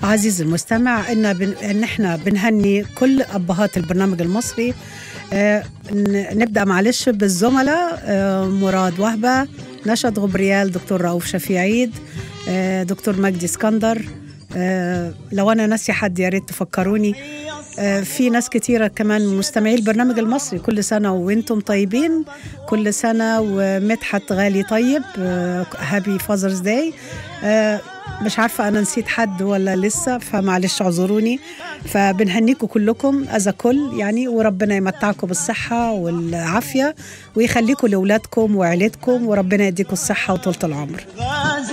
عزيزي المستمع ان بن... ان احنا بنهني كل ابهات البرنامج المصري آه ن- نبدا معلش بالزملاء آه مراد وهبه نشد غبريال دكتور رؤوف شفيعيد آه دكتور مجدي اسكندر آه لو انا ناسي حد يا ريت تفكروني آه في ناس كتيرة كمان مستمعي البرنامج المصري كل سنة وانتم طيبين كل سنة ومدحت غالي طيب هابي فازرز داي مش عارفة أنا نسيت حد ولا لسه فمعلش اعذروني فبنهنيكم كلكم أذا كل يعني وربنا يمتعكم بالصحة والعافية ويخليكم لأولادكم وعيلتكم وربنا يديكم الصحة وطولة العمر غازي